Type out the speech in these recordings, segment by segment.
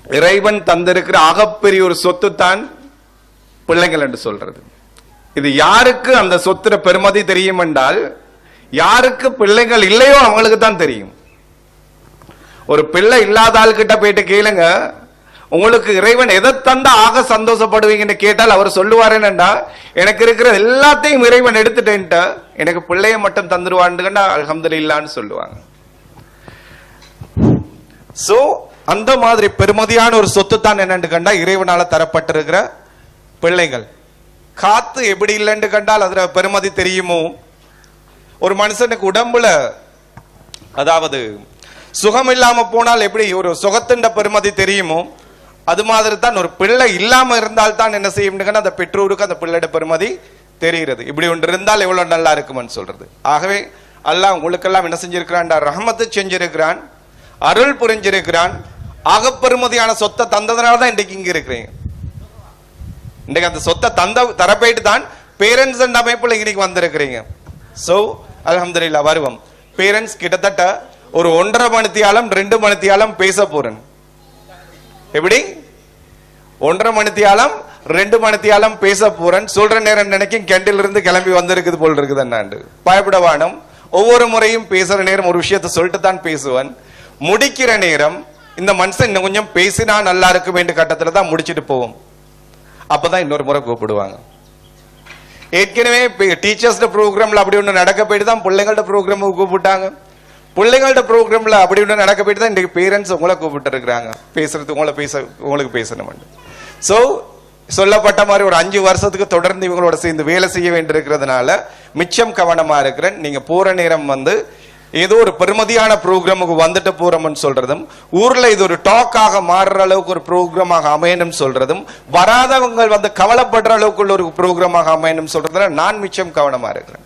இறைவன் தந்திருக்கிற ஆகப்பெரிய ஒரு சொத்து தான் பிள்ளைகள் என்று சொல்றது இது யாருக்கு அந்த சொத்துற பெருமதி தெரியும் என்றால் யாருக்கு பிள்ளைகள் இல்லையோ அவங்களுக்கு தான் தெரியும் ஒரு பிள்ளை இல்லாத ஆள்கிட்ட போயிட்டு கேளுங்க உங்களுக்கு இறைவன் எதை தந்தா ஆக சந்தோஷப்படுவீங்கன்னு கேட்டால் அவர் சொல்லுவார் என்னண்டா எனக்கு இருக்கிற எல்லாத்தையும் இறைவன் எடுத்துட்டேன்ட்ட எனக்கு பிள்ளைய மட்டும் தந்துருவான்னு அல்ஹம்துலில்லான்னு சொல்லுவாங்க சோ அந்த மாதிரி பெருமதியான ஒரு சொத்து தான் என்னன்னு கண்டா இறைவனால தரப்பட்டிருக்கிற பிள்ளைகள் காத்து எப்படி இல்லைன்னு கண்டால் அதுல பெருமதி தெரியுமோ ஒரு மனுஷனுக்கு உடம்புல அதாவது சுகம் இல்லாம போனால் எப்படி ஒரு சுகத்தின் பெருமதி தெரியுமோ அது மாதிரி தான் ஒரு பிள்ளை இல்லாம இருந்தால் தான் என்ன செய்யும் அந்த பெற்றோருக்கு அந்த பிள்ளையோட பெருமதி தெரிகிறது இப்படி ஒன்று இருந்தால் எவ்வளவு நல்லா இருக்கும்னு சொல்றது ஆகவே அல்லாஹ் உங்களுக்கெல்லாம் என்ன செஞ்சிருக்கிறான் ரஹமத்து செஞ்சிருக்கிறான் அருள் புரிஞ்சிருக்கிறான் ஆகப்பெருமதியான சொத்தை தந்ததுனால தான் இன்றைக்கு இங்க இருக்கிறீங்க இன்றைக்கு அந்த சொத்தை தந்த தரப்பேட்டு தான் பேரண்ட்ஸ் அண்ட் அமைப்புல இன்னைக்கு வந்திருக்கிறீங்க சோ அல்ஹம்துலில்லாஹ் வருவோம் பேரண்ட்ஸ் கிட்டத்தட்ட ஒரு ஒன்றரை மணித்தியாலம் ரெண்டு மணித்தியாலம் பேச போறேன் எப்படி ஒன்றரை மணித்தியாலம் ரெண்டு மணித்தியாலம் பேச போறேன் சொல்ற நேரம் நினைக்கும் கேண்டில் இருந்து கிளம்பி வந்திருக்குது போல் இருக்குது அண்ணாண்டு பயப்பட வேணும் ஒவ்வொரு முறையும் பேசுற நேரம் ஒரு விஷயத்தை சொல்லிட்டு தான் பேசுவேன் முடிக்கிற நேரம் இந்த மனுஷன் இன்னும் கொஞ்சம் பேசினா நல்லா இருக்கும் என்ற கட்டத்துல தான் முடிச்சிட்டு போவோம் அப்பதான் இன்னொரு முறை கூப்பிடுவாங்க ஏற்கனவே டீச்சர்ஸ் ப்ரோக்ராம்ல அப்படி ஒண்ணு நடக்க போயிட்டு தான் பிள்ளைங்கள்ட்ட ப்ரோக்ராம் கூப்பிட்டாங்க பிள்ளைங்கள்ட்ட ப்ரோக்ராம்ல அப்படி ஒண்ணு நடக்க போயிட்டு தான் இன்றைக்கு பேரண்ட்ஸ் உங்களை கூப்பிட்டு இருக்கிறாங்க பேசுறது உங்களை பேச உங்களுக்கு பேசணும் சோ சொல்லப்பட்ட மாதிரி ஒரு அஞ்சு வருஷத்துக்கு தொடர்ந்து இவங்களோட சேர்ந்து வேலை செய்ய வேண்டியிருக்கிறதுனால மிச்சம் கவனமா இருக்கிறேன் நீங்க போற நேரம் வந்து ஏதோ ஒரு பெருமதியான ப்ரோக்ராமுக்கு வந்துட்டு போறோம்னு சொல்றதும் ஊர்ல இது ஒரு டாக்காக மாறுற அளவுக்கு ஒரு ப்ரோக்ராமாக அமையணும் சொல்றதும் வராதவங்க வந்து கவலைப்படுற அளவுக்கு உள்ள ஒரு ப்ரோக்ராமாக அமையணும் சொல்றதுல நான் மிச்சம் கவனமா இருக்கிறேன்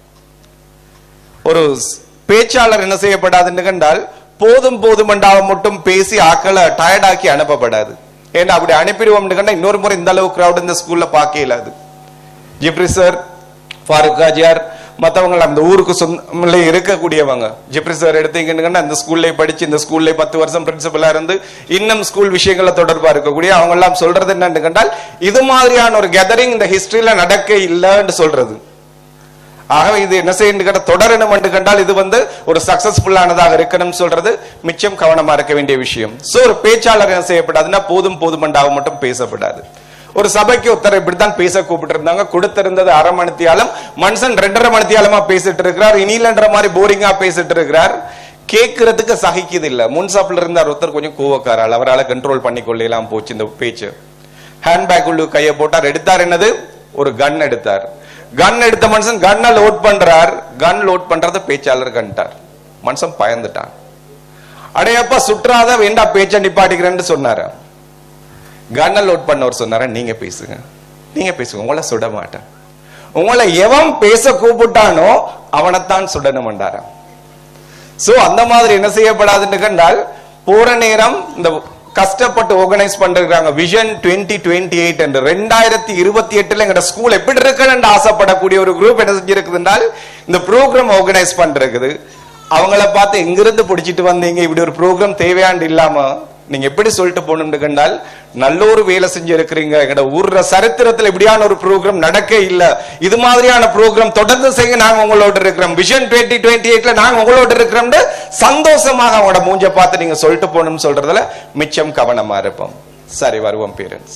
ஒரு ஸ்- பேச்சாளர் என்ன செய்யப்படாதுன்னு கண்டால் போதும் போதுமண்டாவ மட்டும் பேசி ஆக்களை டயர்டாக்கி அனுப்பப்படாது ஏன்னா அப்படி அனுப்பிடுவோம்னு கண்டா இன்னொரு முறை இந்த அளவு கிரௌட் இந்த ஸ்கூல்ல பார்க்க இயலாது ஜிப்ரி சார் ஃபாரூக் ஹாஜியார் மத்தவங்க அந்த ஊருக்கு சொந்த இருக்கக்கூடியவங்க ஜிப்ரி சார் எடுத்தீங்கன்னு அந்த ஸ்கூல்ல படிச்சு இந்த ஸ்கூல்ல பத்து வருஷம் பிரின்சிபலா இருந்து இன்னும் ஸ்கூல் விஷயங்கள தொடர்பா இருக்கக்கூடிய அவங்க எல்லாம் சொல்றது என்னன்னு கண்டால் இது மாதிரியான ஒரு கெதரிங் இந்த ஹிஸ்டரியில நடக்க இல்லைன்னு சொல்றது ஆகவே இது என்ன செய்யணும் கேட்ட தொடரணும் என்று கண்டால் இது வந்து ஒரு சக்சஸ்ஃபுல்லானதாக இருக்கணும் சொல்றது மிச்சம் கவனமா இருக்க வேண்டிய விஷயம் சோ ஒரு பேச்சாளர் என்ன செய்யப்படாதுன்னா போதும் போதுமண்டாக மட்டும் பேசப்படாது ஒரு சபைக்கு ஒருத்தர் இப்படித்தான் பேச கூப்பிட்டு இருந்தாங்க கொடுத்திருந்தது அரை மணித்தியாலம் மனுஷன் ரெண்டரை மணித்தியாலமா பேசிட்டு இருக்கிறார் இனிலன்ற மாதிரி போரிங்கா பேசிட்டு இருக்கிறார் கேட்கறதுக்கு சகிக்குது இல்ல முன்சாப்ல இருந்தார் ஒருத்தர் கொஞ்சம் கோவக்காரால் அவரால் கண்ட்ரோல் பண்ணி கொள்ளலாம் போச்சு இந்த பேச்சு ஹேண்ட்பேக் உள்ள கையை போட்டார் எடுத்தார் என்னது ஒரு கன் எடுத்தார் கன் எடுத்த மனுஷன் கன்னை லோட் பண்றார் கன் லோட் பண்றத பேச்சாளர் கண்டார் மனுஷன் பயந்துட்டான் அடையப்பா சுற்றாத வேண்டா பேச்ச நிப்பாட்டிக்கிறேன்னு சொன்னாரு கன்னை லோட் பண்ணவர் சொன்னார நீங்க பேசுங்க நீங்க பேசுங்க உங்களை சுட மாட்டேன் உங்களை எவன் பேச கூப்பிட்டானோ அவனைத்தான் சுடணும்ண்டாராம் சோ அந்த மாதிரி என்ன செய்யப்படாதுன்னு கண்டால் போற நேரம் இந்த கஷ்டப்பட்டு ஆர்கனைஸ் பண்றாங்க விஷன் டுவெண்ட்டி டுவெண்ட்டி எயிட் என்று ரெண்டாயிரத்தி இருபத்தி எட்டுல எங்க ஸ்கூல் எப்படி இருக்குன்னு ஆசைப்படக்கூடிய ஒரு குரூப் என்ன செஞ்சிருக்குது என்றால் இந்த ப்ரோக்ராம் ஆர்கனைஸ் பண்றது அவங்கள பார்த்து எங்கிருந்து பிடிச்சிட்டு வந்தீங்க இப்படி ஒரு ப்ரோக்ராம் தேவையாண்டு இல்லாம நீங்க எப்படி சொல்லிட்டு போகணும்னு கண்டால் நல்ல ஒரு வேலை செஞ்சு இருக்கிறீங்க எங்கட ஊர்ல சரித்திரத்துல இப்படியான ஒரு ப்ரோக்ராம் நடக்க இல்ல இது மாதிரியான ப்ரோக்ராம் தொடர்ந்து செய்ய நாங்க உங்களோட இருக்கிறோம் விஷன் டுவெண்ட்டி டுவெண்ட்டி எயிட்ல நாங்க உங்களோட இருக்கிறோம்னு சந்தோஷமாக அவங்களோட மூஞ்ச பார்த்து நீங்க சொல்லிட்டு போகணும்னு சொல்றதுல மிச்சம் கவனமா இருப்போம் சரி வருவோம் பேரண்ட்ஸ்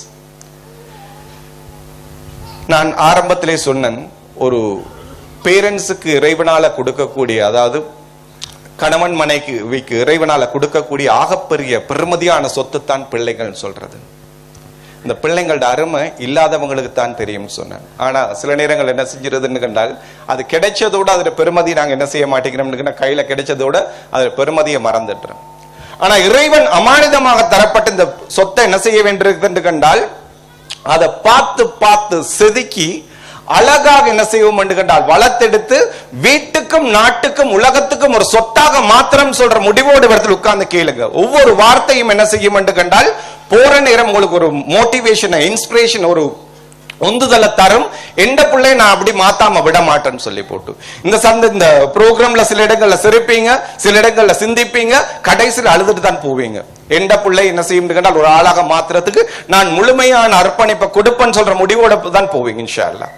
நான் ஆரம்பத்திலே சொன்னேன் ஒரு பேரண்ட்ஸுக்கு இறைவனால கொடுக்கக்கூடிய அதாவது கணவன் மனைக்கு விக்கு இறைவனால கொடுக்கக்கூடிய ஆகப்பெரிய பெருமதியான சொத்து தான் பிள்ளைகள் சொல்றது இந்த பிள்ளைங்களோட அருமை இல்லாதவங்களுக்கு தான் தெரியும் சொன்னேன் ஆனா சில நேரங்கள் என்ன செஞ்சிருதுன்னு கண்டால் அது கிடைச்சதோட அதோட பெருமதி நாங்க என்ன செய்ய மாட்டேங்கிறோம்னு கையில கிடைச்சதோட அதோட பெருமதியை மறந்துடுறோம் ஆனா இறைவன் அமானிதமாக தரப்பட்ட இந்த சொத்தை என்ன செய்ய வேண்டியிருக்குன்னு கண்டால் அதை பார்த்து பார்த்து செதுக்கி அழகாக என்ன செய்வோம் என்று கண்டால் வளர்த்தெடுத்து வீட்டுக்கும் நாட்டுக்கும் உலகத்துக்கும் ஒரு சொத்தாக மாத்திரம் சொல்ற முடிவோடு இடத்துல உட்கார்ந்து கேளுங்க ஒவ்வொரு வார்த்தையும் என்ன செய்யும் என்று கண்டால் போற நேரம் உங்களுக்கு ஒரு மோட்டிவேஷன் இன்ஸ்பிரேஷன் ஒரு உந்துதலை தரும் எந்த பிள்ளை நான் அப்படி மாத்தாம விட மாட்டேன்னு சொல்லி போட்டு இந்த சந்த இந்த ப்ரோக்ராம்ல சில இடங்கள்ல சிரிப்பீங்க சில இடங்கள்ல சிந்திப்பீங்க கடைசியில் அழுதுட்டு தான் போவீங்க எந்த பிள்ளை என்ன செய்யும் கண்டால் ஒரு ஆளாக மாத்துறதுக்கு நான் முழுமையான அர்ப்பணிப்பை கொடுப்பேன்னு சொல்ற முடிவோட தான் போவீங்க இன்ஷா அல்லாஹ்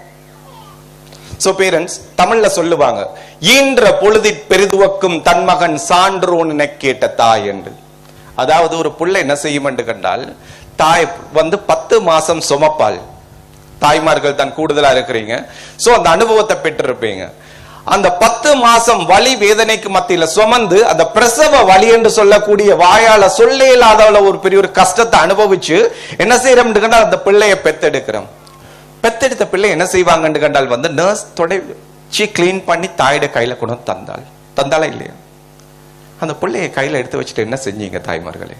சோ பேரண்ட்ஸ் தமிழ்ல சொல்லுவாங்க ஈன்ற பொழுதிற் பெரிதுவக்கும் தன் மகன் சான்றோன் என கேட்ட தாய் என்று அதாவது ஒரு புள்ள என்ன செய்யும் என்று கண்டால் தாய் வந்து பத்து மாசம் சுமப்பாள் தாய்மார்கள் தான் கூடுதலா இருக்கிறீங்க சோ அந்த அனுபவத்தை பெற்றிருப்பீங்க அந்த பத்து மாசம் வலி வேதனைக்கு மத்தியில சுமந்து அந்த பிரசவ வலி என்று சொல்லக்கூடிய வாயால சொல்ல இல்லாதவள ஒரு பெரிய ஒரு கஷ்டத்தை அனுபவிச்சு என்ன செய்யறோம் கண்டால் அந்த பிள்ளைய பெத்தெடுக்கிறோம் பெத்தெடுத்த பிள்ளை என்ன செய்வாங்கன்னு கண்டால் வந்து நர்ஸ் தொடச்சி கிளீன் பண்ணி தாயோட கையில கொண்டு வந்து தந்தாள் தந்தாளா இல்லையா அந்த பிள்ளைய கையில எடுத்து வச்சுட்டு என்ன செஞ்சீங்க தாய்மார்களே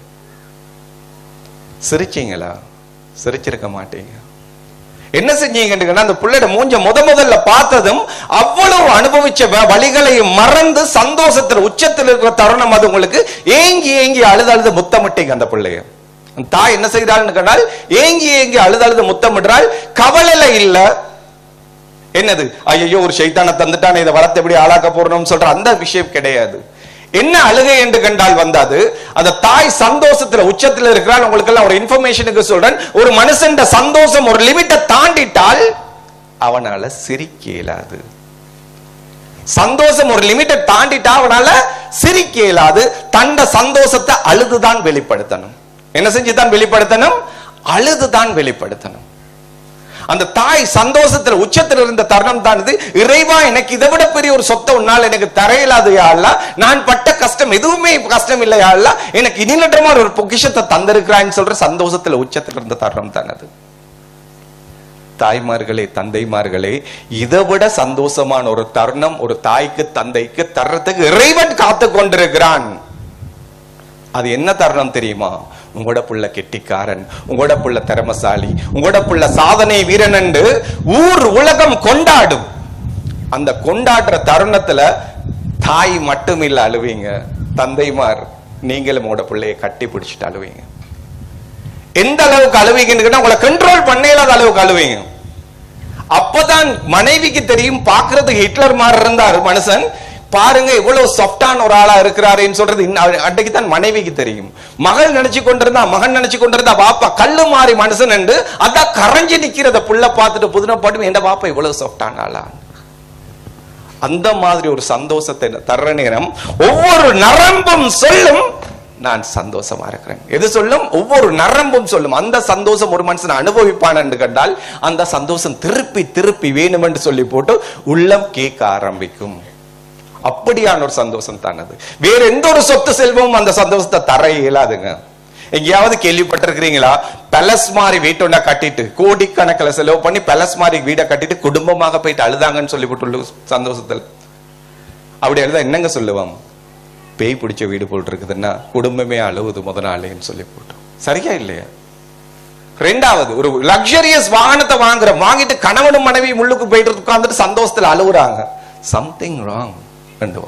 சிரிச்சீங்களா சிரிச்சிருக்க மாட்டீங்க என்ன செஞ்சீங்கன்னு அந்த பிள்ளையோட மூஞ்ச முத முதல்ல பார்த்ததும் அவ்வளவு அனுபவிச்ச வ- வலிகளையும் மறந்து சந்தோஷத்துல உச்சத்தில் இருக்கிற தருணம் அது உங்களுக்கு ஏங்கி ஏங்கி அழுது அழுது முத்தமிட்டீங்க அந்த பிள்ளைய அந்த தாய் என்ன செய்கிறாள்னு கேட்டால் ஏங்கி ஏங்கி அழுது அழுது முத்தமிடுறாள் கவலையில இல்ல என்னது ஐயோ ஒரு சைத்தானை தந்துட்டானே இதை வளர்த்து எப்படி ஆளாக்க போறோம்னு சொல்ற அந்த விஷயம் கிடையாது என்ன அழுகை என்று கண்டால் வந்தாது அந்த தாய் சந்தோஷத்துல உச்சத்துல இருக்கிறாள் உங்களுக்கு எல்லாம் ஒரு இன்ஃபர்மேஷனுக்கு சொல்றேன் ஒரு மனுஷன் சந்தோஷம் ஒரு லிமிட்டை தாண்டிட்டால் அவனால சிரிக்க இயலாது சந்தோஷம் ஒரு லிமிட்டை தாண்டிட்டா அவனால சிரிக்க இயலாது தண்ட சந்தோஷத்தை அழுதுதான் வெளிப்படுத்தணும் என்ன செஞ்சுதான் வெளிப்படுத்தணும் அழுதுதான் வெளிப்படுத்தணும் அந்த தாய் சந்தோஷத்துல உச்சத்தில் இருந்த தருணம் தான் இது இறைவா எனக்கு இதை விட பெரிய ஒரு சொத்தை உன்னால் எனக்கு தரையிலாது யாழ்லா நான் பட்ட கஷ்டம் எதுவுமே கஷ்டம் இல்லை யாழ்லா எனக்கு இனிலற்றமா ஒரு பொக்கிஷத்தை தந்திருக்கிறான்னு சொல்ற சந்தோஷத்துல உச்சத்தில் இருந்த தருணம் தான் அது தாய்மார்களே தந்தைமார்களே இதை விட சந்தோஷமான ஒரு தருணம் ஒரு தாய்க்கு தந்தைக்கு தர்றதுக்கு இறைவன் காத்து கொண்டிருக்கிறான் அது என்ன தருணம் தெரியுமா உங்களோட புள்ள கெட்டிக்காரன் உங்களோட புள்ள திறமசாலி உங்களோட புள்ள சாதனை வீரன் என்று ஊர் உலகம் கொண்டாடும் அந்த கொண்டாடுற தருணத்துல தாய் மட்டும் இல்ல அழுவீங்க தந்தைமார் நீங்களும் உங்களோட பிள்ளைய கட்டி பிடிச்சிட்டு அழுவீங்க எந்த அளவுக்கு அழுவீங்கன்னு கேட்டா உங்களை கண்ட்ரோல் பண்ண இல்லாத அளவுக்கு அழுவீங்க அப்பதான் மனைவிக்கு தெரியும் பாக்குறது ஹிட்லர் மாதிரி இருந்தார் மனுஷன் பாருங்க இவ்வளவு சாஃப்டான ஒரு ஆளா இருக்கிறாருன்னு சொல்றது இன்ன- அன்றைக்கு தான் மனைவிக்கு தெரியும் மகள் நினைச்சு கொண்டிருந்தா மகன் நினைச்சு கொண்டிருந்தா பாப்பா கல்லு மாறி மனுஷன் என்று அதான் கரைஞ்சு நிக்கிறத புள்ள பார்த்துட்டு புதினப்பாட்டும் எந்த பாப்பா இவ்வளவு சாஃப்டான ஆளா அந்த மாதிரி ஒரு சந்தோஷத்தை தர்ற நேரம் ஒவ்வொரு நரம்பும் சொல்லும் நான் சந்தோஷமா இருக்கிறேன் எது சொல்லும் ஒவ்வொரு நரம்பும் சொல்லும் அந்த சந்தோஷம் ஒரு மனுஷன் அனுபவிப்பான் என்று கண்டால் அந்த சந்தோஷம் திருப்பி திருப்பி வேணும் என்று சொல்லி போட்டு உள்ளம் கேட்க ஆரம்பிக்கும் அப்படியான ஒரு சந்தோஷம் தான் அது வேற எந்த ஒரு சொத்து செல்வமும் அந்த சந்தோஷத்தை தர இயலாதுங்க எங்கேயாவது கேள்விப்பட்டிருக்கிறீங்களா பெலஸ் மாதிரி வீட்டொன்னா கட்டிட்டு கோடிக்கணக்கில் செலவு பண்ணி பெலஸ் மாதிரி வீடை கட்டிட்டு குடும்பமாக போயிட்டு அழுதாங்கன்னு சொல்லி போட்டு சந்தோஷத்துல அப்படி அழுதா என்னங்க சொல்லுவான் பேய் பிடிச்ச வீடு போல் இருக்குதுன்னா குடும்பமே அழுவுது முத நாளேன்னு சொல்லி போட்டோம் சரியா இல்லையா ரெண்டாவது ஒரு லக்ஸரியஸ் வாகனத்தை வாங்குற வாங்கிட்டு கணவனும் மனைவி முள்ளுக்கு போயிட்டு உட்கார்ந்துட்டு சந்தோஷத்துல அழுகுறாங்க சம்திங் ராங் ரெண்டு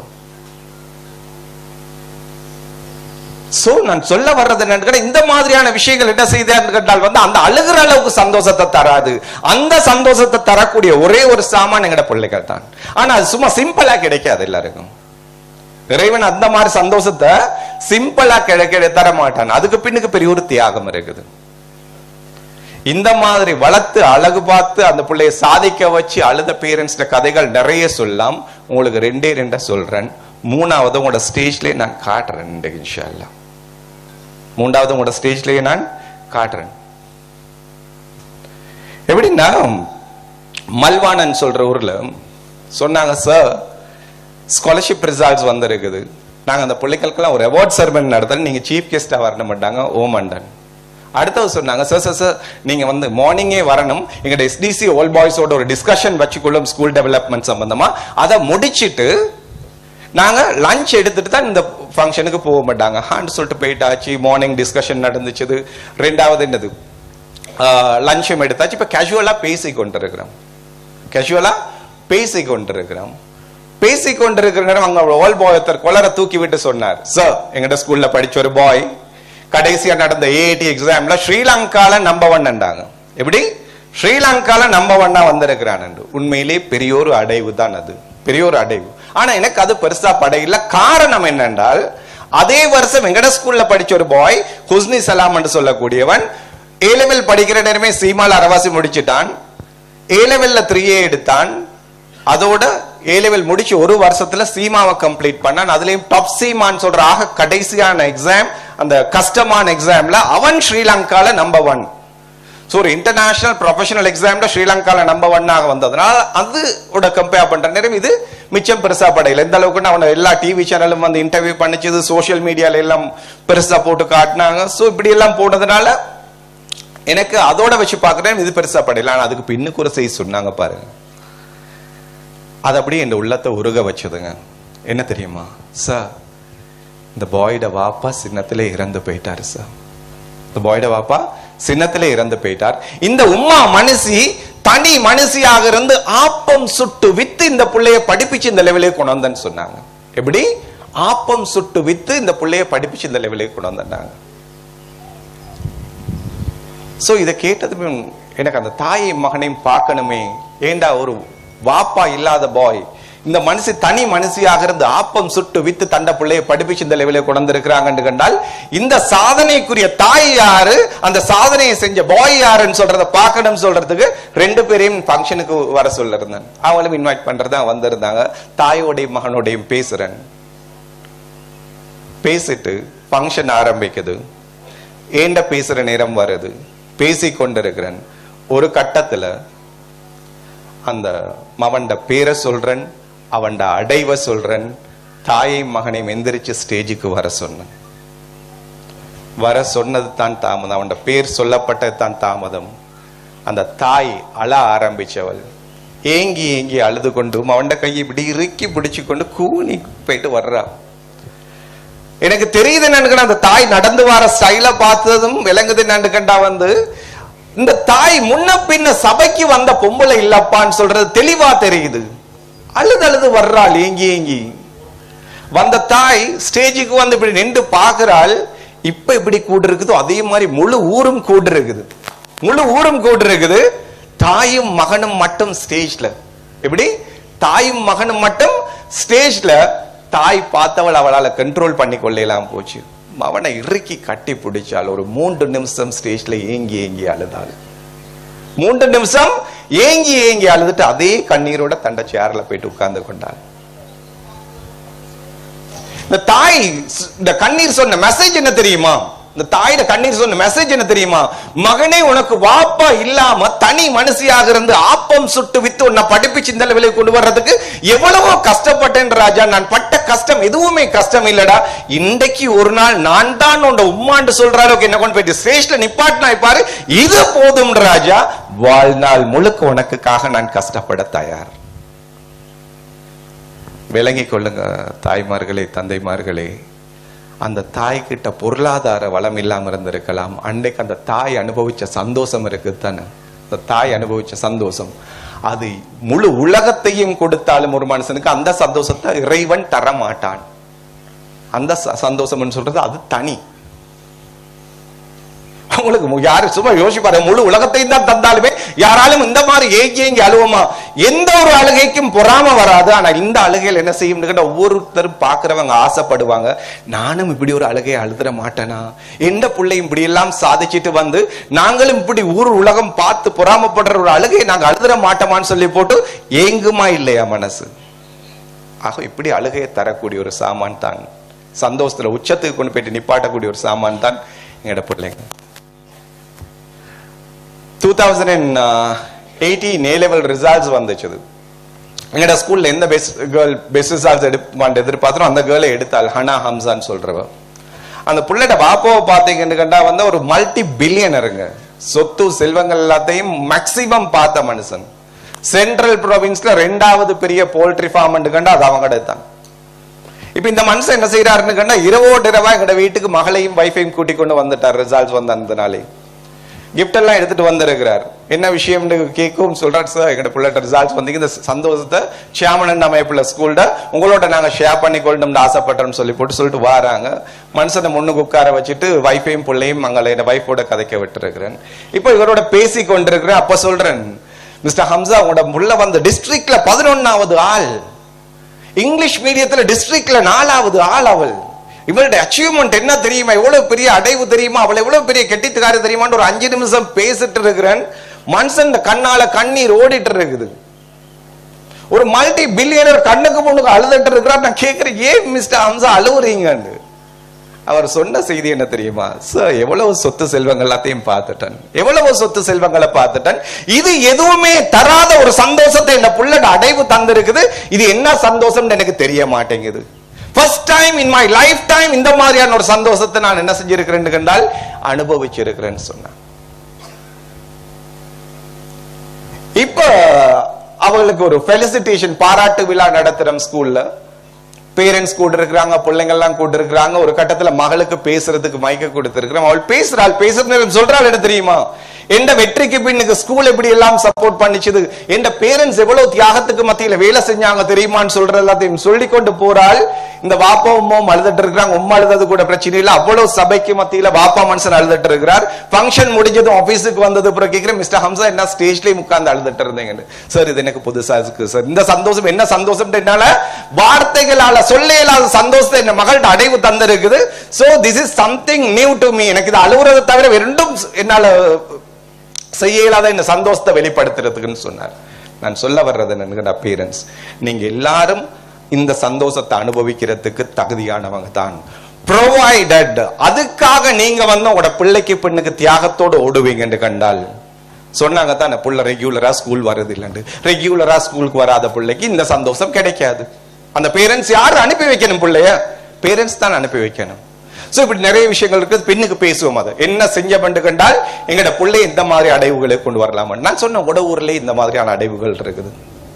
சோ நான் சொல்ல வர்றது என்னன்னு கேட்டா, இந்த மாதிரியான விஷயங்கள் என்ன செய்தான்னு கேட்டால் வந்து அந்த அழுகிற அளவுக்கு சந்தோஷத்தை தராது அந்த சந்தோஷத்தை தரக்கூடிய ஒரே ஒரு சாமான் எங்கட பிள்ளைகள் தான் ஆனா அது சும்மா சிம்பிளா கிடைக்காது எல்லாருக்கும் இறைவன் அந்த மாதிரி சந்தோஷத்தை சிம்பிளா கிடைக்க தர மாட்டான் அதுக்கு பின்னுக்கு பெரிய ஒரு தியாகம் இருக்குது இந்த மாதிரி வளர்த்து அழகு பார்த்து அந்த பிள்ளைய சாதிக்க வச்சு அழுத பேரண்ட்ஸ்ட கதைகள் நிறைய சொல்லலாம் உங்களுக்கு ரெண்டே ரெண்டா சொல்றேன் மூணாவது உங்களோட ஸ்டேஜ்லயே நான் காட்டுறேன் இன்றைக்கு இன்ஷா அல்லாஹ். மூன்றாவது உங்களோட ஸ்டேஜ்லயே நான் காட்டுறேன் எப்படின்னா மல்வானன் சொல்ற ஊர்ல சொன்னாங்க சார் ஸ்காலர்ஷிப் ரிசல்ட்ஸ் வந்திருக்குது நாங்க அந்த பிள்ளைகளுக்கெல்லாம் ஒரு அவார்ட் செரமனி நடத்தல நீங்க சீஃப் கெஸ்டா வரணும் மாட்டாங்க ஓமண்டன் அடுத்தது சொன்னாங்க சார் சார் சார் நீங்க வந்து மார்னிங்கே வரணும் எங்கட எஸ்டிசி ஓல் பாய்ஸோட ஒரு டிஸ்கஷன் வச்சுக்கொள்ளும் ஸ்கூல் டெவலப்மெண்ட் சம்பந்தமா அதை முடிச்சிட்டு நாங்க லஞ்ச் எடுத்துட்டு தான் இந்த ஃபங்க்ஷனுக்கு போக மாட்டாங்க ஹான்னு சொல்லிட்டு போயிட்டாச்சு மார்னிங் டிஸ்கஷன் நடந்துச்சுது ரெண்டாவது என்னது லஞ்சும் எடுத்தாச்சு இப்ப கேஷுவலா பேசி கொண்டிருக்கிறோம் கேஷுவலா பேசி கொண்டிருக்கிறோம் பேசி கொண்டிருக்கிற நேரம் அங்க ஓல் பாய் ஒருத்தர் கொலரை தூக்கி விட்டு சொன்னார் சார் எங்கிட்ட ஸ்கூல்ல படிச்ச ஒரு பாய் கடைசியா நடந்த ஏஐடி எக்ஸாம்ல ஸ்ரீலங்கால நம்ப ஒன்னுண்டாங்க எப்படி ஸ்ரீலங்கால நம்ப ஒன்னா வந்திருக்கிறான் என்று உண்மையிலே பெரிய ஒரு அடைவு தான் அது பெரிய ஒரு அடைவு ஆனா எனக்கு அது பெருசா படையில காரணம் என்னென்றால் அதே வருஷம் எங்கட ஸ்கூல்ல படிச்ச ஒரு பாய் ஹுஸ்னி சலாம் என்று சொல்லக்கூடியவன் ஏ லெவல் படிக்கிற நேரமே சீமால் அரவாசி முடிச்சிட்டான் ஏ லெவல்ல த்ரீயே எடுத்தான் அதோட ஏ லெவல் முடிச்சு ஒரு வருஷத்துல சீமாவை கம்ப்ளீட் பண்ணான் அதுலயும் டாப் சீமான்னு சொல்ற ஆக கடைசியான எக்ஸாம் அந்த கஷ்டமான எக்ஸாம்ல அவன் ஸ்ரீலங்கால நம்பர் ஒன் ஸோ ஒரு இன்டர்நேஷனல் ப்ரொஃபஷனல் எக்ஸாம்ல ஸ்ரீலங்கால நம்பர் ஒன்னாக வந்ததுனால அதோட கம்பேர் பண்ற நேரம் இது மிச்சம் பெருசா படையில எந்த அளவுக்கு அவனை எல்லா டிவி சேனலும் வந்து இன்டர்வியூ பண்ணிச்சது சோஷியல் மீடியால எல்லாம் பெருசா போட்டு காட்டினாங்க ஸோ இப்படி எல்லாம் போனதுனால எனக்கு அதோட வச்சு பார்க்குறேன் இது பெருசா படையில ஆனா அதுக்கு பின்னுக்கு ஒரு செய்தி சொன்னாங்க பாருங்க அது அப்படியே என் உள்ளத்தை உருக வச்சதுங்க என்ன தெரியுமா சார் இந்த பாயோட வாப்பா சின்னத்திலே இறந்து போயிட்டாரு சார் இந்த பாயோட வாப்பா சின்னத்திலே இறந்து போயிட்டார் இந்த உம்மா மனுஷி தனி மனுஷியாக இருந்து ஆப்பம் சுட்டு வித்து இந்த புள்ளைய படிப்பிச்சு இந்த லெவலே கொண்டு வந்தேன்னு சொன்னாங்க எப்படி ஆப்பம் சுட்டு வித்து இந்த புள்ளைய படிப்பிச்சு இந்த லெவலே கொண்டு வந்தாங்க சோ இதை கேட்டதுமே எனக்கு அந்த தாயையும் மகனையும் பார்க்கணுமே ஏண்டா ஒரு வாப்பா இல்லாத பாய் இந்த மனுஷி தனி மனுஷியாக இருந்து ஆப்பம் சுட்டு வித்து தண்ட பிள்ளைய படிப்பிச்சு இந்த லெவலில் கொண்டு வந்திருக்கிறாங்கன்னு கண்டால் இந்த சாதனைக்குரிய தாய் யாரு அந்த சாதனையை செஞ்ச பாய் யாருன்னு சொல்றத பார்க்கணும் சொல்றதுக்கு ரெண்டு பேரையும் ஃபங்க்ஷனுக்கு வர சொல்லிருந்தேன் அவங்களும் இன்வைட் பண்றதா வந்திருந்தாங்க தாயோடையும் மகனோடையும் பேசுறேன் பேசிட்டு ஃபங்க்ஷன் ஆரம்பிக்குது ஏண்ட பேசுற நேரம் வருது பேசி கொண்டிருக்கிறேன் ஒரு கட்டத்துல அந்த மவன்ட பேரை சொல்றேன் அவன்ட அடைவை சொல்றேன் தாயை மகனையும் எந்திரிச்சு ஸ்டேஜுக்கு வர சொன்னேன் வர சொன்னது தான் தாமதம் அவன் பேர் சொல்லப்பட்டது தான் தாமதம் அந்த தாய் அழ ஆரம்பிச்சவள் ஏங்கி ஏங்கி அழுது கொண்டு அவன்ட கையை இப்படி இறுக்கி பிடிச்சு கொண்டு கூனி போயிட்டு வர்றா எனக்கு தெரியுது என்னன்னு அந்த தாய் நடந்து வர ஸ்டைல பார்த்ததும் விளங்குது கண்டா வந்து இந்த தாய் முன்ன பின்ன சபைக்கு வந்த பொம்பளை இல்லப்பான்னு சொல்றது தெளிவா தெரியுது அழுது அழுது வர்றாள் ஏங்கி ஏங்கி வந்த தாய் ஸ்டேஜுக்கு வந்து இப்படி நின்று பாக்குறாள் இப்ப இப்படி கூடு இருக்குதோ அதே மாதிரி முழு ஊரும் கூடு இருக்குது முழு ஊரும் கூடு இருக்குது தாயும் மகனும் மட்டும் ஸ்டேஜ்ல எப்படி தாயும் மகனும் மட்டும் ஸ்டேஜ்ல தாய் பார்த்தவள் அவளால கண்ட்ரோல் பண்ணி கொள்ளலாம் போச்சு அவனை இறுக்கி கட்டி பிடிச்சாள் ஒரு மூன்று நிமிஷம் ஸ்டேஜ்ல ஏங்கி ஏங்கி அழுதாள் மூன்று நிமிஷம் ஏங்கி ஏங்கி அழுதுட்டு அதே கண்ணீரோட தண்ட சேர்ல போயிட்டு உட்கார்ந்து கொண்டாள் இந்த தாய் இந்த கண்ணீர் சொன்ன மெசேஜ் என்ன தெரியுமா இந்த தாயோட கண்ணீர் சொன்ன மெசேஜ் என்ன தெரியுமா மகனே உனக்கு வாப்பா இல்லாம தனி மனுஷியாக இருந்து ஆப்பம் சுட்டு வித்து உன்னை படிப்பிச்சு இந்த லெவலில் கொண்டு வர்றதுக்கு எவ்வளவோ கஷ்டப்பட்டேன் ராஜா நான் பட்ட கஷ்டம் எதுவுமே கஷ்டம் இல்லடா இன்றைக்கு ஒரு நாள் நான் தான் உண்ட உம்மாண்டு சொல்றாரு என்ன கொண்டு போயிட்டு ஸ்டேஜ்ல நிப்பாட்டினா பாரு இது போதும் ராஜா வாழ்நாள் முழுக்க உனக்குக்காக நான் கஷ்டப்பட தயார் விளங்கிக் கொள்ளுங்க தாய்மார்களே தந்தைமார்களே அந்த தாய்கிட்ட பொருளாதார வளம் இல்லாம இருந்திருக்கலாம் அன்றைக்கு அந்த தாய் அனுபவிச்ச சந்தோஷம் இருக்குது தானே அந்த தாய் அனுபவிச்ச சந்தோஷம் அது முழு உலகத்தையும் கொடுத்தாலும் ஒரு மனுஷனுக்கு அந்த சந்தோஷத்தை இறைவன் தர மாட்டான் அந்த ச- சந்தோஷம்னு சொல்றது அது தனி உங்களுக்கு மு- யாரு சும்மா யோசிப்பாரு முழு உலகத்தையும் தான் தந்தாலுமே யாராலும் இந்த மாதிரி ஏங்கி ஏங்கி அழுவோமா எந்த ஒரு அழுகைக்கும் பொறாம வராது ஆனா இந்த அழுகையில் என்ன செய்யும் ஒவ்வொருத்தரும் பாக்குறவங்க ஆசைப்படுவாங்க நானும் இப்படி ஒரு அழுகையை அழுதுற மாட்டேனா எந்த பிள்ளையும் இப்படி எல்லாம் சாதிச்சிட்டு வந்து நாங்களும் இப்படி ஊர் உலகம் பார்த்து பொறாமப்படுற ஒரு அழுகையை நாங்க அழுதுற மாட்டோமான்னு சொல்லி போட்டு ஏங்குமா இல்லையா மனசு ஆக இப்படி அழுகையை தரக்கூடிய ஒரு சாமான் தான் சந்தோஷத்துல உச்சத்துக்கு கொண்டு போயிட்டு நிப்பாட்டக்கூடிய ஒரு சாமான் தான் எங்களோட பிள்ளைங்க two thousand and eighteen A level results வந்துச்சு எங்கட ஸ்கூல்ல எந்த பெஸ்ட் கேர்ள் பெஸ்ட் ரிசல்ட்ஸ் எடுப்பான் எதிர்பார்த்தோம் அந்த கேர்ளை எடுத்தாள் ஹனா ஹம்சான்னு சொல்றவ அந்த புள்ளட பாப்பாவை பார்த்தீங்கன்னு கண்டா வந்து ஒரு மல்டி பில்லியனருங்க சொத்து செல்வங்கள் எல்லாத்தையும் மேக்சிமம் பார்த்த மனுஷன் சென்ட்ரல் ப்ரொவின்ஸ்ல ரெண்டாவது பெரிய போல்ட்ரி ஃபார்ம் கண்டா அது அவங்க எடுத்தான் இப்ப இந்த மனுஷன் என்ன செய்யறாருன்னு கண்டா இரவோடு இரவா எங்கட வீட்டுக்கு மகளையும் வைஃபையும் கூட்டி கொண்டு வந்துட்டார் ரிசல்ட்ஸ் வந்த அந்த நாளே கிஃப்ட் எல்லாம் எடுத்துட்டு வந்திருக்கிறார் என்ன விஷயம்னு கேட்கவும் சொல்றாரு சார் எங்கட பிள்ளைட்ட ரிசல்ட்ஸ் வந்தீங்க இந்த சந்தோஷத்தை ஷியாமனன் அமைப்புல ஸ்கூல்ல உங்களோட நாங்க ஷேர் பண்ணி கொள்ளணும்னு ஆசைப்பட்டோம்னு சொல்லி போட்டு சொல்லிட்டு வராங்க மனுஷனை முன்னுக்கு உட்கார வச்சுட்டு வைஃபையும் பிள்ளையும் அங்கே என் வைஃபோட கதைக்க விட்டுருக்கிறேன் இப்போ இவரோட பேசி கொண்டிருக்கிறேன் அப்ப சொல்றேன் மிஸ்டர் ஹம்சா உங்களோட முள்ள வந்த டிஸ்ட்ரிக்ட்ல பதினொன்னாவது ஆள் இங்கிலீஷ் மீடியத்துல டிஸ்ட்ரிக்ட்ல நாலாவது ஆள் அவள் இவளுடைய அச்சீவ்மெண்ட் என்ன தெரியுமா எவ்வளவு பெரிய அடைவு தெரியுமா அவள் எவ்வளவு பெரிய கெட்டித்துக்காரி தெரியுமான்னு ஒரு அஞ்சு நிமிஷம் பேசிட்டு இருக்கிறேன் மனுஷன் இந்த கண்ணால கண்ணீர் ஓடிட்டு இருக்குது ஒரு மல்டி பில்லியனர் கண்ணுக்கு முன்னுக்கு அழுதுட்டு இருக்கிறார் நான் கேட்கிறேன் ஏன் மிஸ்டர் ஹம்சா அழுவுறீங்கன்னு அவர் சொன்ன செய்தி என்ன தெரியுமா சார் எவ்வளவு சொத்து செல்வங்கள் எல்லாத்தையும் பார்த்துட்டேன் எவ்வளவு சொத்து செல்வங்களை பார்த்துட்டேன் இது எதுவுமே தராத ஒரு சந்தோஷத்தை இந்த புள்ளட அடைவு தந்திருக்குது இது என்ன சந்தோஷம்னு எனக்கு தெரிய மாட்டேங்குது first time in my life time இந்த மாதிரியான ஒரு சந்தோஷத்தை நான் என்ன செஞ்சிருக்கிறேன் கண்டால் அனுபவிச்சிருக்கிறேன்னு சொன்னேன் இப்ப அவங்களுக்கு ஒரு ஃபெலிசிட்டேஷன் பாராட்டு விழா நடத்துறோம் ஸ்கூல்ல பேரண்ட்ஸ் கூட இருக்கிறாங்க பிள்ளைங்க எல்லாம் கூட இருக்கிறாங்க ஒரு கட்டத்துல மகளுக்கு பேசுறதுக்கு மைக்க கொடுத்திருக்கிறோம் அவள் பேசுறாள் பேசுறது சொல்றாள் என்ன தெரியுமா எந்த வெற்றிக்கு பின்னுக்கு ஸ்கூல் எப்படி எல்லாம் சப்போர்ட் பண்ணிச்சுது எந்த பேரண்ட்ஸ் எவ்வளவு தியாகத்துக்கு மத்தியில வேலை செஞ்சாங்க தெரியுமான்னு சொல்ற எல்லாத்தையும் சொல்லி கொண்டு போறாள் இந்த வாப்பா உம்மாவும் அழுதுட்டு இருக்கிறாங்க உம்மா அழுதது கூட பிரச்சனை இல்ல அவ்வளவு சபைக்கு மத்தியில வாப்பா மனுஷன் அழுதுட்டு இருக்கிறார் ஃபங்க்ஷன் முடிஞ்சதும் ஆபீஸுக்கு வந்தது அப்புறம் கேட்கிறேன் மிஸ்டர் ஹம்சா என்ன ஸ்டேஜ்லயே உட்கார்ந்து அழுதுட்டு இருந்தீங்கன்னு சார் இது எனக்கு புதுசா இருக்கு சார் இந்த சந்தோஷம் என்ன சந்தோஷம் என்னால வார்த்தைகளால சொல்ல இயலாத சந்தோஷத்தை என் மகள்கிட்ட அடைவு தந்திருக்குது so this is something new to me எனக்கு இது அழுகுறதை தவிர வேற ரெண்டும் என்னால செய்ய இயலாத இந்த சந்தோஷத்தை வெளிப்படுத்துறதுக்குன்னு சொன்னார் நான் சொல்ல வர்றது என்னன்னு அப்பீரன்ஸ் நீங்க எல்லாரும் இந்த சந்தோஷத்தை அனுபவிக்கிறதுக்கு தகுதியானவங்க தான் ப்ரொவைடட் அதுக்காக நீங்க வந்து உங்களோட பிள்ளைக்கு பெண்ணுக்கு தியாகத்தோடு ஓடுவீங்கன்னு கண்டால் சொன்னாங்க தான் புள்ள ரெகுலரா ஸ்கூல் வருது இல்லைன்னு ரெகுலரா ஸ்கூலுக்கு வராத பிள்ளைக்கு இந்த சந்தோஷம் கிடைக்காது அந்த பேரண்ட்ஸ் யாரு அனுப்பி வைக்கணும் பிள்ளைய பேரண்ட்ஸ் தான் அனுப்பி வைக்கணும் சோ இப்படி நிறைய விஷயங்கள் இருக்குது பெண்ணுக்கு பேசுவோம் அதை என்ன செஞ்ச பண்டு கண்டால் எங்கட பிள்ளை இந்த மாதிரி அடைவுகளை கொண்டு வரலாம் நான் சொன்ன உட ஊர்ல இந்த மாதிரியான அடைவுகள் இருக்குது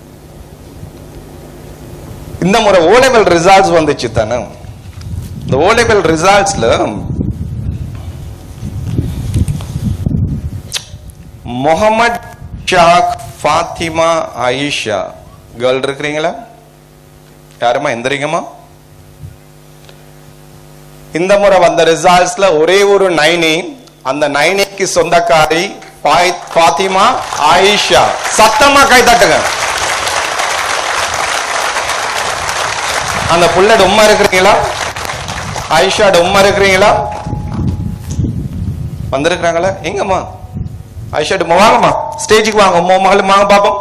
இந்த முறை ஓ லெவல் ரிசல்ட்ஸ் வந்துச்சு தானே இந்த ஓ லெவல் ரிசல்ட்ஸ்ல முகமது ஷாக் ஃபாத்திமா ஆயிஷா கேர்ள் இருக்கிறீங்களா யாருமா எந்திரிங்கம்மா இந்த முறை வந்த ரிசல்ட்ஸ்ல ஒரே ஒரு நைனி அந்த நைனிக்கு சொந்தக்காரி ஃபாய்- ஃபாத்திமா ஆயிஷா சத்தமா கை தட்டுங்க அந்த புள்ளட உம்மா இருக்கிறீங்களா ஆயிஷாட உம்மா இருக்கிறீங்களா வந்திருக்கிறாங்களா எங்கம்மா ஐஷாட்டு வாங்கம்மா ஸ்டேஜுக்கு வாங்க உமா மகளும் வாங்க பாப்போம்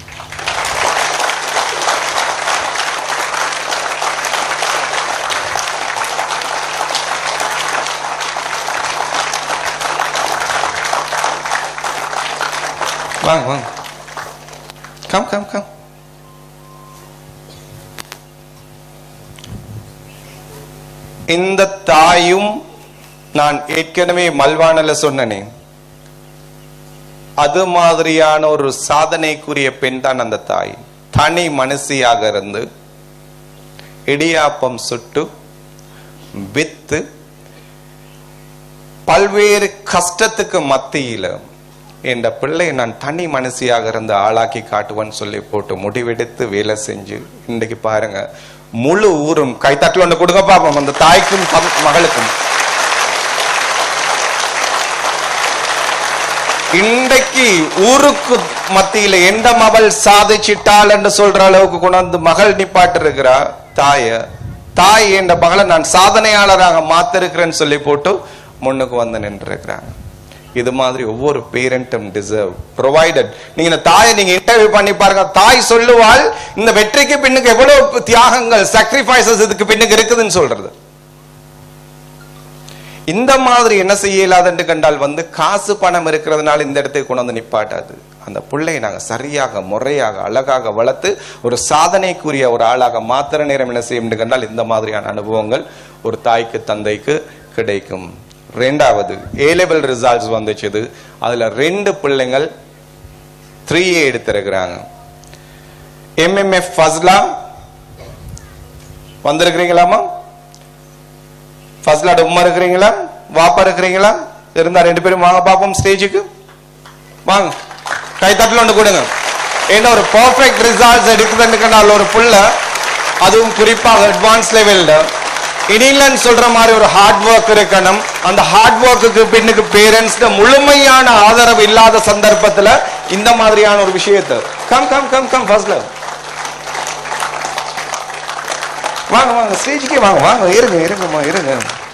வாங்க வாங்க கம் கம் கம் இந்த தாயும் நான் ஏற்கனவே மல்வானல சொன்னனே அது மாதிரியான ஒரு சாதனைக்குரிய பெண் தான் அந்த தாய் தனி மனசியாக இருந்து இடியாப்பம் சுட்டு வித்து பல்வேறு கஷ்டத்துக்கு மத்தியில என்ற பிள்ளை நான் தனி மனசியாக இருந்து ஆளாக்கி காட்டுவேன்னு சொல்லி போட்டு முடிவெடுத்து வேலை செஞ்சு இன்னைக்கு பாருங்க முழு ஊரும் கைத்தட்டல் ஒன்று கொடுங்க பாப்போம் அந்த தாய்க்கும் தம்- மகளுக்கும் இன்றைக்கு ஊருக்கு மத்தியில எந்த மகள் சாதிச்சிட்டாள் என்று சொல்ற அளவுக்கு கொண்டாந்து மகள் நிப்பாட்டு இருக்கிறா தாய தாய் என்ற மகளை நான் சாதனையாளராக மாத்திருக்கிறேன்னு சொல்லி போட்டு முன்னுக்கு வந்து நின்று இருக்கிறாங்க இது மாதிரி ஒவ்வொரு பேரண்ட்டும் டிசர்வ் ப்ரொவைடட் நீங்க இந்த தாயை நீங்க இன்டர்வியூ பண்ணி பாருங்க தாய் சொல்லுவாள் இந்த வெற்றிக்கு பின்னுக்கு எவ்வளவு தியாகங்கள் sacrifices இதுக்கு பின்னுக்கு இருக்குதுன்னு சொல்றது இந்த மாதிரி என்ன செய்யலாதுன்னு கண்டால் வந்து காசு பணம் இருக்கிறதுனால இந்த இடத்துக்கு கொண்டு வந்து நிப்பாட்டாது அந்த பிள்ளையை நாங்க சரியாக முறையாக அழகாக வளர்த்து ஒரு சாதனைக்குரிய ஒரு ஆளாக மாத்திர நேரம் என்ன செய்யும் கண்டால் இந்த மாதிரியான அனுபவங்கள் ஒரு தாய்க்கு தந்தைக்கு கிடைக்கும் ரெண்டாவது ஏ லெவல் ரிசல்ட்ஸ் வந்துச்சுது அதுல ரெண்டு பிள்ளைங்கள் த்ரீ ஏ எடுத்திருக்கிறாங்க எம்எம்எஃப் ஃபஸ்லா வந்திருக்கிறீங்களாமா ஃபர்ஸ்ட்ல உம்மா இருக்கிறீங்களா வாப்பா இருக்கிறீங்களா இருந்தா ரெண்டு பேரும் வாங்க பாப்போம் ஸ்டேஜுக்கு வாங்க கை தட்டல ஒன்று கொடுங்க ஏன்னா ஒரு பர்ஃபெக்ட் ரிசல்ட்ஸ் எடுக்குதுன்னு ஒரு புள்ள அதுவும் குறிப்பாக அட்வான்ஸ் லெவல்ல இனிலன்னு சொல்ற மாதிரி ஒரு ஹார்ட் ஒர்க் இருக்கணும் அந்த ஹார்ட் ஒர்க்குக்கு பின்னுக்கு பேரண்ட்ஸ் முழுமையான ஆதரவு இல்லாத சந்தர்ப்பத்துல இந்த மாதிரியான ஒரு விஷயத்தை கம் கம் கம் கம் ஃபர்ஸ்ட்ல வாங்க வாங்க ஸ்டேஜுக்கே வாங்க வாங்க இருங்க இருங்கம்மா இருங்க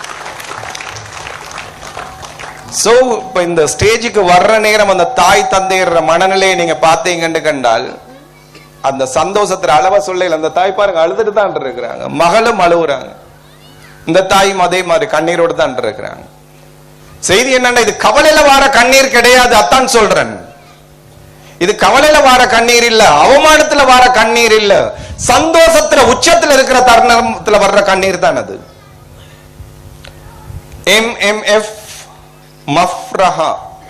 சோ இப்ப இந்த ஸ்டேஜுக்கு வர்ற நேரம் அந்த தாய் தந்தையர் மனநிலையை நீங்க பார்த்தீங்கன்னு கண்டால் அந்த சந்தோஷத்துல அளவா சொல்லல அந்த தாய் பாருங்க அழுதுட்டு தான் இருக்கிறாங்க மகளும் அழுகுறாங்க இந்த தாயும் அதே மாதிரி கண்ணீரோடு தான் இருக்கிறாங்க செய்தி என்னன்னா இது கவலையில வார கண்ணீர் கிடையாது அத்தான் சொல்றேன் இது கவலையில வார கண்ணீர் இல்ல அவமானத்துல வார கண்ணீர் இல்ல சந்தோஷத்துல உச்சத்துல இருக்கிற தருணத்துல வர்ற கண்ணீர் தான் அது M M F Mafraha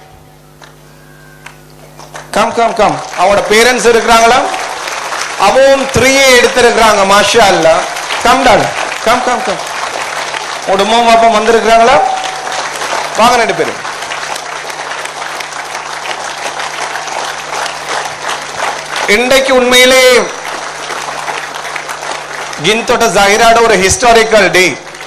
come come come அவனோட பேரண்ட்ஸ் இருக்கிறாங்களா அவன் த்ரீயே எடுத்திருக்கிறாங்க மாஷா அல்ல come doll come come come உங்களோட உமா பாப்பா வந்திருக்கிறாங்களா வாங்க ரெண்டு பேரும் இன்றைக்கு உண்மையிலே ಗಿಂತೊಟ ಜಾಹಿರಾಡ ஒரு ஹிஸ்டாரிக்கல் டே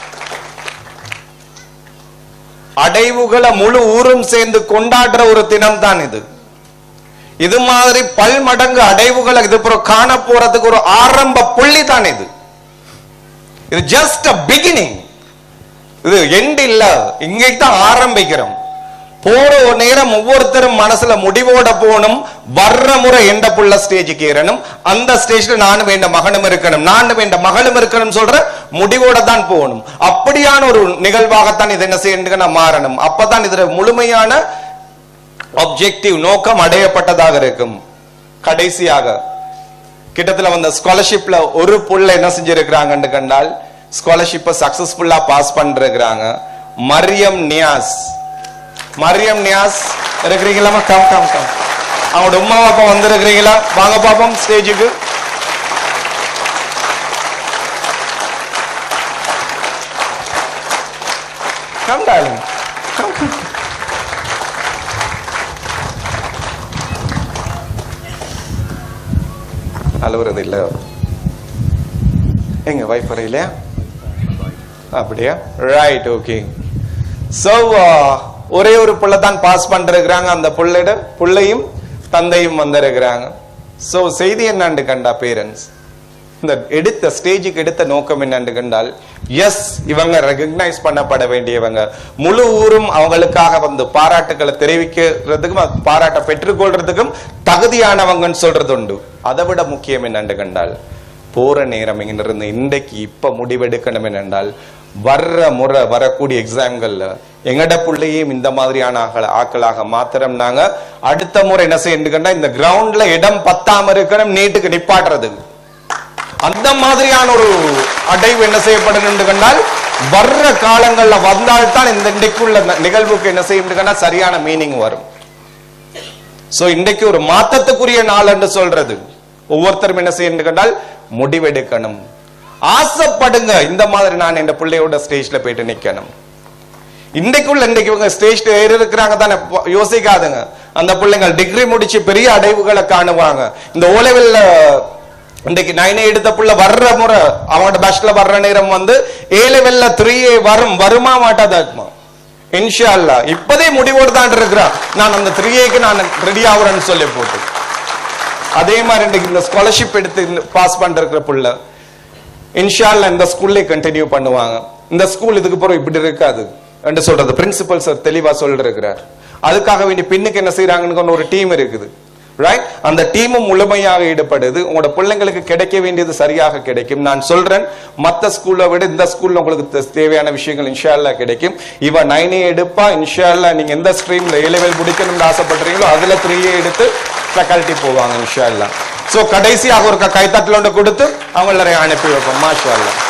அடைவுகளை முழு ஊரும் சேர்ந்து கொண்டாடுற ஒரு தினம் தான் இது இது மாதிரி பல்மடங்கு அடைவுகளை இது அப்புறம் காண போறதுக்கு ஒரு ஆரம்ப புள்ளி தான் இது இது ஜஸ்ட் அ பிகினிங் இது எண்ட் இல்ல இங்கே தான் ஆரம்பிக்கிறோம் போற ஒரு நேரம் ஒவ்வொருத்தரும் மனசுல முடிவோட போகணும் வர்ற முறை எந்த புள்ள ஸ்டேஜுக்கு ஏறணும் அந்த ஸ்டேஜ்ல நானும் வேண்ட மகனும் இருக்கணும் நானும் வேண்ட மகளும் இருக்கணும் சொல்ற முடிவோட தான் போகணும் அப்படியான ஒரு நிகழ்வாகத்தான் இது என்ன செய்யணும் மாறணும் அப்பதான் இதுல முழுமையான ஆப்ஜெக்டிவ் நோக்கம் அடையப்பட்டதாக இருக்கும் கடைசியாக கிட்டத்துல வந்த ஸ்காலர்ஷிப்ல ஒரு புள்ள என்ன செஞ்சிருக்கிறாங்கன்னு கண்டால் ஸ்காலர்ஷிப்பை சக்சஸ்ஃபுல்லா பாஸ் பண்ணிருக்கிறாங்க மரியம் நியாஸ் மரியம் நியாஸ் இருக்கிறீங்களா கம் கம் கம் அவங்களோட உமா அப்பா வந்திருக்கிறீங்களா வாங்க பாப்போம் ஸ்டேஜுக்கு கம் டார்லிங் கம் கம் அழுவுறது இல்ல எங்க வைஃப் இல்லையா அப்படியா ரைட் ஓகே சோ ஒரே ஒரு புள்ள தான் பாஸ் பண்ணிருக்கிறாங்க அந்த புள்ளைட புள்ளையும் தந்தையும் வந்திருக்கிறாங்க சோ செய்தி என்னன்னு கண்டா பேரண்ட்ஸ் இந்த எடுத்த ஸ்டேஜுக்கு எடுத்த நோக்கம் என்னன்னு கண்டால் எஸ் இவங்க ரெகக்னைஸ் பண்ணப்பட வேண்டியவங்க முழு ஊரும் அவங்களுக்காக வந்து பாராட்டுகளை தெரிவிக்கிறதுக்கும் அது பாராட்ட பெற்றுக்கொள்றதுக்கும் தகுதியானவங்கன்னு சொல்றது உண்டு அதை விட முக்கியம் என்னன்னு கண்டால் போற நேரம் இருந்து இன்றைக்கு இப்ப முடிவெடுக்கணும் என்னென்றால் வர்ற முறை வரக்கூடிய எக்ஸாம்கள்ல எங்கட புள்ளையும் இந்த மாதிரியான ஆக்கள- ஆக்களாக மாத்திரம் நாங்க அடுத்த முறை என்ன செய்யணும்னா இந்த கிரவுண்ட்ல இடம் பத்தாம இருக்கணும் நீட்டுக்கு நிப்பாட்டுறது அந்த மாதிரியான ஒரு அடைவு என்ன செய்யப்படும் கண்டால் வர்ற காலங்கள்ல வந்தால்தான் இந்த இன்றைக்குள்ள ந- நிகழ்வுக்கு என்ன செய்யும் கண்டால் சரியான மீனிங் வரும் சோ இன்றைக்கு ஒரு மாத்தத்துக்குரிய நாள் என்று சொல்றது ஒவ்வொருத்தரும் என்ன செய்யணும் கண்டால் முடிவெடுக்கணும் ஆசைப்படுங்க இந்த மாதிரி நான் இந்த பிள்ளையோட ஸ்டேஜ்ல போயிட்டு நிக்கணும் இன்றைக்குள்ள இன்றைக்கு இவங்க ஸ்டேஜ்ல ஏறி இருக்கிறாங்க தானே ப- யோசிக்காதுங்க அந்த பிள்ளைங்கள் டிகிரி முடிச்சு பெரிய அடைவுகளை காணுவாங்க இந்த ஓலெவல்ல இன்றைக்கு நைனே எடுத்த புள்ள வர்ற முறை அவனோட பஸ்ல வர்ற நேரம் வந்து ஏ லெவல்ல த்ரீ வரும் வருமா மாட்டாதாக்குமா இன்ஷா அல்லாஹ் இப்பதே முடிவோடு தான் இருக்கிறான் நான் அந்த த்ரீ ஏக்கு நான் ரெடி ஆகுறேன்னு சொல்லி போட்டு அதே மாதிரி இன்றைக்கு இந்த ஸ்காலர்ஷிப் எடுத்து பாஸ் பண்ற புள்ள இன்ஷா அல்லாஹ் இந்த ஸ்கூல்லே கண்டினியூ பண்ணுவாங்க இந்த ஸ்கூல் இதுக்கு பிறகு இப்படி இருக்காது என்று சொல்றது பிரின்சிபல் சார் தெளிவா சொல்லிருக்கிறார் அதுக்காக வேண்டி பின்னுக்கு என்ன செய்யறாங்கன்னு ஒரு டீம் இருக்குது ரைட் அந்த டீமும் முழுமையாக ஈடுபடுது உங்களோட பிள்ளைங்களுக்கு கிடைக்க வேண்டியது சரியாக கிடைக்கும் நான் சொல்றேன் மத்த ஸ்கூல்ல விட இந்த ஸ்கூல்ல உங்களுக்கு தே- தேவையான விஷயங்கள் இன்ஷா அல்லாஹ் கிடைக்கும் இவ நைனே எடுப்பா இன்ஷா அல்லாஹ் நீங்க எந்த ஸ்ட்ரீம்ல ஏ லெவல் முடிக்கணும்னு ஆசைப்படுறீங்களோ அதுல த்ரீயே எடுத்து ஃபேக்கல்ட்டி போவாங்க இன்ஷா அல்லாஹ் சோ கடைசியாக ஒரு கைத்தட்டல் ஒன்று கொடுத்து அவங்கள அனுப்பி வைப்போம் மாஷா அல்லாஹ்